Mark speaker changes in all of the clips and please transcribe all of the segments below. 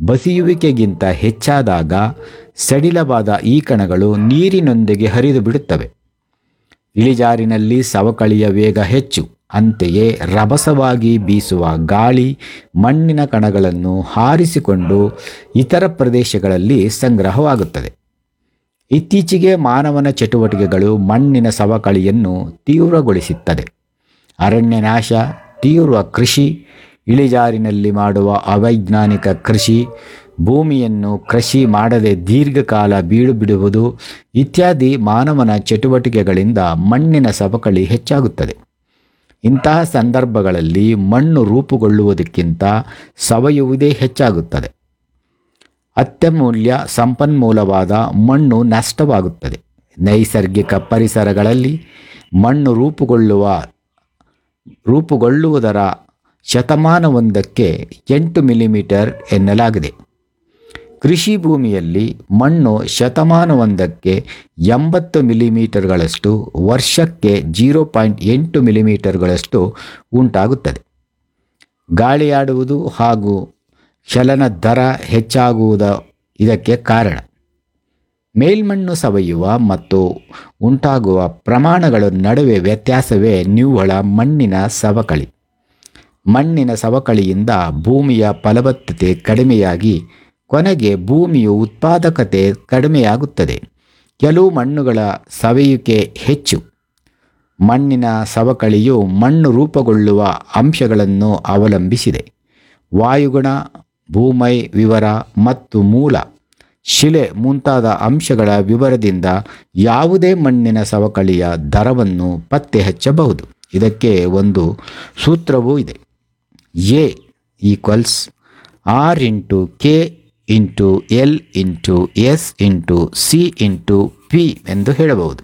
Speaker 1: ಬಸಿಯುವಿಕೆಗಿಂತ ಹೆಚ್ಚಾದಾಗ ಸಡಿಲವಾದ ಈ ಕಣಗಳು ನೀರಿನೊಂದಿಗೆ ಹರಿದು ಬಿಡುತ್ತವೆ ಇಳಿಜಾರಿನಲ್ಲಿ ಸವಕಳಿಯ ವೇಗ ಹೆಚ್ಚು ಅಂತೆಯೇ ರಭಸವಾಗಿ ಬೀಸುವ ಗಾಳಿ ಮಣ್ಣಿನ ಕಣಗಳನ್ನು ಹಾರಿಸಿಕೊಂಡು ಇತರ ಪ್ರದೇಶಗಳಲ್ಲಿ ಸಂಗ್ರಹವಾಗುತ್ತದೆ ಇತ್ತೀಚೆಗೆ ಮಾನವನ ಚಟುವಟಿಕೆಗಳು ಮಣ್ಣಿನ ಸವಕಳಿಯನ್ನು ತೀವ್ರಗೊಳಿಸುತ್ತದೆ ಅರಣ್ಯನಾಶ ತೀವ್ರ ಕೃಷಿ ಇಳಿಜಾರಿನಲ್ಲಿ ಮಾಡುವ ಅವೈಜ್ಞಾನಿಕ ಕೃಷಿ ಭೂಮಿಯನ್ನು ಕೃಷಿ ಮಾಡದೆ ದೀರ್ಘಕಾಲ ಬೀಡು ಬಿಡುವುದು ಇತ್ಯಾದಿ ಮಾನವನ ಚಟುವಟಿಕೆಗಳಿಂದ ಮಣ್ಣಿನ ಸವಕಳಿ ಹೆಚ್ಚಾಗುತ್ತದೆ ಇಂತಹ ಸಂದರ್ಭಗಳಲ್ಲಿ ಮಣ್ಣು ರೂಪುಗೊಳ್ಳುವುದಕ್ಕಿಂತ ಸವಯುವುದೇ ಹೆಚ್ಚಾಗುತ್ತದೆ ಅತ್ಯಮೂಲ್ಯ ಸಂಪನ್ಮೂಲವಾದ ಮಣ್ಣು ನಷ್ಟವಾಗುತ್ತದೆ ನೈಸರ್ಗಿಕ ಪರಿಸರಗಳಲ್ಲಿ ಮಣ್ಣು ರೂಪುಗೊಳ್ಳುವ ರೂಪುಗೊಳ್ಳುವುದರ ಶತಮಾನವೊಂದಕ್ಕೆ ಎಂಟು ಮಿಲಿಮೀಟರ್ ಎನ್ನಲಾಗಿದೆ ಕೃಷಿ ಭೂಮಿಯಲ್ಲಿ ಮಣ್ಣು ಶತಮಾನವೊಂದಕ್ಕೆ ಎಂಬತ್ತು ಮಿಲಿಮೀಟರ್ಗಳಷ್ಟು ವರ್ಷಕ್ಕೆ ಜೀರೋ ಪಾಯಿಂಟ್ ಎಂಟು ಮಿಲಿಮೀಟರ್ಗಳಷ್ಟು ಉಂಟಾಗುತ್ತದೆ ಗಾಳಿಯಾಡುವುದು ಹಾಗೂ ಚಲನ ದರ ಹೆಚ್ಚಾಗುವುದ ಇದಕ್ಕೆ ಕಾರಣ ಮೇಲ್ಮಣ್ಣು ಸವೆಯುವ ಮತ್ತು ಉಂಟಾಗುವ ಪ್ರಮಾಣಗಳ ನಡುವೆ ವ್ಯತ್ಯಾಸವೇ ನಿವ್ವಳ ಮಣ್ಣಿನ ಸವಕಳಿ ಮಣ್ಣಿನ ಸವಕಳಿಯಿಂದ ಭೂಮಿಯ ಫಲವತ್ತತೆ ಕಡಿಮೆಯಾಗಿ ಕೊನೆಗೆ ಭೂಮಿಯ ಉತ್ಪಾದಕತೆ ಕಡಿಮೆಯಾಗುತ್ತದೆ ಕೆಲವು ಮಣ್ಣುಗಳ ಸವೆಯುವಿಕೆ ಹೆಚ್ಚು ಮಣ್ಣಿನ ಸವಕಳಿಯು ಮಣ್ಣು ರೂಪುಗೊಳ್ಳುವ ಅಂಶಗಳನ್ನು ಅವಲಂಬಿಸಿದೆ ವಾಯುಗುಣ ಭೂಮೈ ವಿವರ ಮತ್ತು ಮೂಲ ಶಿಲೆ ಮುಂತಾದ ಅಂಶಗಳ ವಿವರದಿಂದ ಯಾವುದೇ ಮಣ್ಣಿನ ಸವಕಳಿಯ ದರವನ್ನು ಪತ್ತೆ ಹಚ್ಚಬಹುದು ಇದಕ್ಕೆ ಒಂದು ಸೂತ್ರವೂ ಇದೆ A equals R into K into L into S into C into P ಎಂದು ಹೇಳಬಹುದು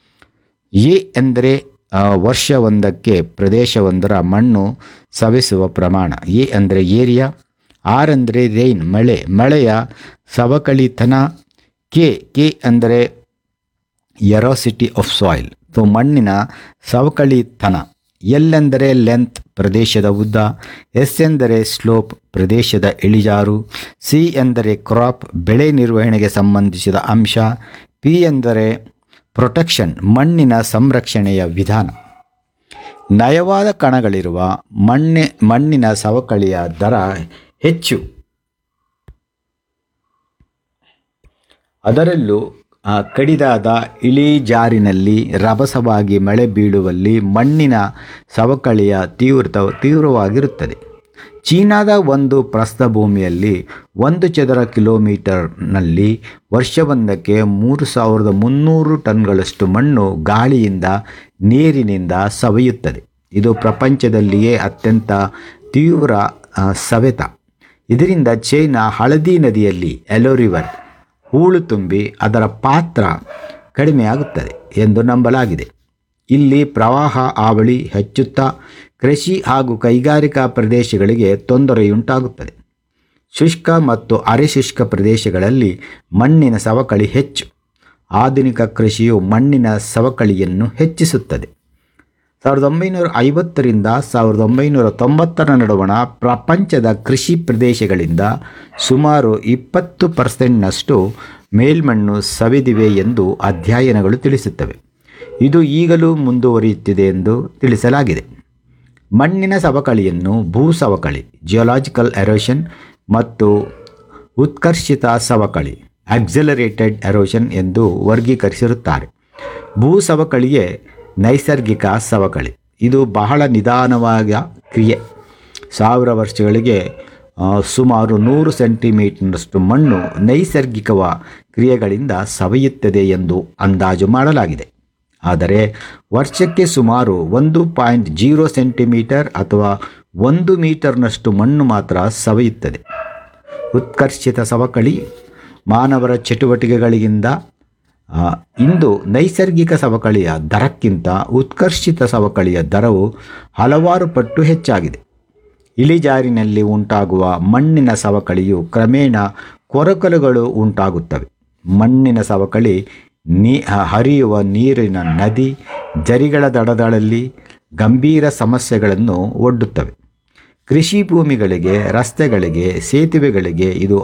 Speaker 1: ಎ ಎಂದರೆ ಆ, ವರ್ಷವೊಂದಕ್ಕೆ ಪ್ರದೇಶವೊಂದರ ಮಣ್ಣು ಸವೆಸುವ ಪ್ರಮಾಣ ಎ ಅಂದರೆ ಏರಿಯಾ ಆರ್ ಅಂದರೆ ರೈನ್ ಮಳೆ ಮಳೆಯ ಸವಕಳಿತನ ಕೆ ಕೆ ಅಂದರೆ ಎರೋಸಿಟಿ ಆಫ್ ಸಾಯಿಲ್ ಸೊ ಮಣ್ಣಿನ ಸವಕಳಿತನ ಎಲ್ ಎಂದರೆ ಲೆಂತ್ ಪ್ರದೇಶದ ಉದ್ದ ಎಸ್ ಎಂದರೆ ಸ್ಲೋಪ್ ಪ್ರದೇಶದ ಇಳಿಜಾರು ಸಿ ಎಂದರೆ ಕ್ರಾಪ್ ಬೆಳೆ ನಿರ್ವಹಣೆಗೆ ಸಂಬಂಧಿಸಿದ ಅಂಶ ಪಿ ಎಂದರೆ ಪ್ರೊಟೆಕ್ಷನ್ ಮಣ್ಣಿನ ಸಂರಕ್ಷಣೆಯ ವಿಧಾನ ನಯವಾದ ಕಣಗಳಿರುವ ಮಣ್ಣೆ ಮಣ್ಣಿನ ಸವಕಳಿಯ ದರ ಹೆಚ್ಚು ಅದರಲ್ಲೂ ಆ, ಕಡಿದಾದ ಇಳಿಜಾರಿನಲ್ಲಿ ರಭಸವಾಗಿ ಮಳೆ ಬೀಳುವಲ್ಲಿ ಮಣ್ಣಿನ ಸವಕಳಿಯ ತೀವ್ರತ ತೀವ್ರವಾಗಿರುತ್ತದೆ ಚೀನಾದ ಒಂದು ಪ್ರಸ್ಥಭೂಮಿಯಲ್ಲಿ ಒಂದು ಚದರ ಕಿಲೋಮೀಟರ್ನಲ್ಲಿ ವರ್ಷವೊಂದಕ್ಕೆ ಮೂರು ಸಾವಿರದ ಮುನ್ನೂರು ಟನ್ಗಳಷ್ಟು ಮಣ್ಣು ಗಾಳಿಯಿಂದ ನೀರಿನಿಂದ ಸವೆಯುತ್ತದೆ ಇದು ಪ್ರಪಂಚದಲ್ಲಿಯೇ ಅತ್ಯಂತ ತೀವ್ರ ಆ, ಸವೆತ ಇದರಿಂದ ಚೈನಾ ಹಳದಿ ನದಿಯಲ್ಲಿ ಎಲೋ ರಿವರ್ ಹೂಳು ತುಂಬಿ ಅದರ ಪಾತ್ರ ಕಡಿಮೆಯಾಗುತ್ತದೆ ಎಂದು ನಂಬಲಾಗಿದೆ ಇಲ್ಲಿ ಪ್ರವಾಹ ಆವಳಿ ಹೆಚ್ಚುತ್ತಾ ಕೃಷಿ ಹಾಗೂ ಕೈಗಾರಿಕಾ ಪ್ರದೇಶಗಳಿಗೆ ತೊಂದರೆಯುಂಟಾಗುತ್ತದೆ ಶುಷ್ಕ ಮತ್ತು ಅರೆಶುಷ್ಕ ಪ್ರದೇಶಗಳಲ್ಲಿ ಮಣ್ಣಿನ ಸವಕಳಿ ಹೆಚ್ಚು ಆಧುನಿಕ ಕೃಷಿಯು ಮಣ್ಣಿನ ಸವಕಳಿಯನ್ನು ಹೆಚ್ಚಿಸುತ್ತದೆ ಸಾವಿರದ ಒಂಬೈನೂರ ಐವತ್ತರಿಂದ ಸಾವಿರದ ಒಂಬೈನೂರ ತೊಂಬತ್ತರ ನಡುವಣ ಪ್ರಪಂಚದ ಕೃಷಿ ಪ್ರದೇಶಗಳಿಂದ ಸುಮಾರು ಇಪ್ಪತ್ತು ಪರ್ಸೆಂಟ್ನಷ್ಟು ಮೇಲ್ಮಣ್ಣು ಸವೆದಿವೆ ಎಂದು ಅಧ್ಯಯನಗಳು ತಿಳಿಸುತ್ತವೆ ಇದು ಈಗಲೂ ಮುಂದುವರಿಯುತ್ತಿದೆ ಎಂದು ತಿಳಿಸಲಾಗಿದೆ ಮಣ್ಣಿನ ಸವಕಳಿಯನ್ನು ಭೂ ಸವಕಳಿ ಜಿಯೋಲಾಜಿಕಲ್ ಎರೋಷನ್ ಮತ್ತು ಉತ್ಕರ್ಷಿತ ಸವಕಳಿ ಆಕ್ಸಲರೇಟೆಡ್ ಎರೋಷನ್ ಎಂದು ವರ್ಗೀಕರಿಸಿರುತ್ತಾರೆ ಭೂ ಸವಕಳಿಯೇ ನೈಸರ್ಗಿಕ ಸವಕಳಿ ಇದು ಬಹಳ ನಿಧಾನವಾದ ಕ್ರಿಯೆ ಸಾವಿರ ವರ್ಷಗಳಿಗೆ ಆ, ಸುಮಾರು ನೂರು ಸೆಂಟಿಮೀಟರ್ನಷ್ಟು ಮಣ್ಣು ನೈಸರ್ಗಿಕವ ಕ್ರಿಯೆಗಳಿಂದ ಸವೆಯುತ್ತದೆ ಎಂದು ಅಂದಾಜು ಮಾಡಲಾಗಿದೆ ಆದರೆ ವರ್ಷಕ್ಕೆ ಸುಮಾರು ಒಂದು ಪಾಯಿಂಟ್ ಜೀರೋ ಸೆಂಟಿಮೀಟರ್ ಅಥವಾ ಒಂದು ಮೀಟರ್ನಷ್ಟು ಮಣ್ಣು ಮಾತ್ರ ಸವೆಯುತ್ತದೆ ಉತ್ಕರ್ಷಿತ ಸವಕಳಿ ಮಾನವರ ಚಟುವಟಿಕೆಗಳಿಂದ ಆ, ಇಂದು ನೈಸರ್ಗಿಕ ಸವಕಳಿಯ ದರಕ್ಕಿಂತ ಉತ್ಕರ್ಷಿತ ಸವಕಳಿಯ ದರವು ಹಲವಾರು ಪಟ್ಟು ಹೆಚ್ಚಾಗಿದೆ ಇಳಿಜಾರಿನಲ್ಲಿ ಉಂಟಾಗುವ ಮಣ್ಣಿನ ಸವಕಳಿಯು ಕ್ರಮೇಣ ಕೊರಕಲುಗಳು ಉಂಟಾಗುತ್ತವೆ ಮಣ್ಣಿನ ಸವಕಳಿ ನೀ ಹರಿಯುವ ನೀರಿನ ನದಿ ಜರಿಗಳ ದಡಗಳಲ್ಲಿ ಗಂಭೀರ ಸಮಸ್ಯೆಗಳನ್ನು ಒಡ್ಡುತ್ತವೆ ಕೃಷಿ ಭೂಮಿಗಳಿಗೆ ರಸ್ತೆಗಳಿಗೆ ಸೇತುವೆಗಳಿಗೆ ಇದು